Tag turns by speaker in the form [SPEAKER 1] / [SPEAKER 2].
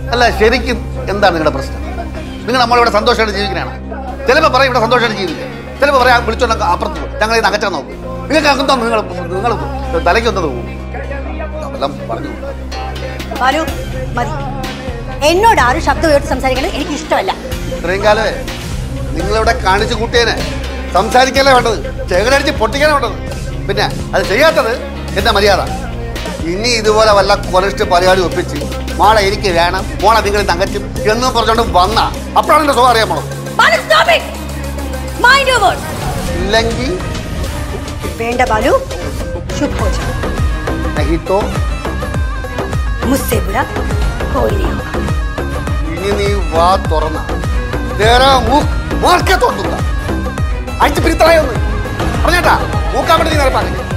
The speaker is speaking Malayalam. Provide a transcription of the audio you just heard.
[SPEAKER 1] അല്ല ശരിക്കും എന്താണ് നിങ്ങളുടെ പ്രശ്നം നിങ്ങൾ നമ്മളിവിടെ സന്തോഷമായിട്ട് ജീവിക്കണതാണ് ചിലപ്പോൾ പറയും ഇവിടെ സന്തോഷമായിട്ട് ജീവിക്കുക ചിലപ്പോൾ പറയാം വിളിച്ചോണ്ട് അപ്പുറത്ത് പോകും ഞങ്ങൾ ഇത് അകറ്റാൻ നോക്കും നിങ്ങൾക്ക് അകത്തോ നിങ്ങൾ നിങ്ങൾ തലയ്ക്ക് വന്നത് പോകും അതെല്ലാം പറഞ്ഞു
[SPEAKER 2] ബാലു മതി എന്നോട് ആരും ശബ്ദം ഉയർത്തി സംസാരിക്കുന്നത് എനിക്ക് ഇഷ്ടമല്ല
[SPEAKER 1] ഇത്രയും കാലമേ നിങ്ങളിവിടെ കാണിച്ചു കൂട്ടിയേനെ സംസാരിക്കല്ലേ വേണ്ടത് ചെകടടിച്ച് പൊട്ടിക്കാനേ വേണ്ടത് പിന്നെ അത് ചെയ്യാത്തത് എന്താ മര്യാദ ഇനി ഇതുപോലെ വല്ല കൊലസ്റ്റ് പരിപാടി ഒപ്പിച്ച് മോളെ എനിക്ക് വേണം മോളെ നിങ്ങൾ തങ്കച്ചും എന്നും പറഞ്ഞുകൊണ്ട് വന്ന അപ്പോഴാണ് എന്റെ സ്വഭാവം അറിയാൻ പോണത്
[SPEAKER 2] Balu stop it mind your words
[SPEAKER 1] ഇല്ലെങ്കിൽ
[SPEAKER 2] വേണ്ട ബാലു ചുപ്പ് ഹോ ജാओ
[SPEAKER 1] നഹിത്തോ
[SPEAKER 2] मुझसे बुरा कोई नहीं होगा
[SPEAKER 1] ഇനി നീ വാ തുറന്ന നേരെ മൂക്ക് മാർക്കെ തുറന്നുക അടിച്ച് പിരിത്തറായൊന്ന് പറഞ്ഞേട്ടാ മൂക്കാൻ വേണ്ടി നീ നിരപ്പാക്കി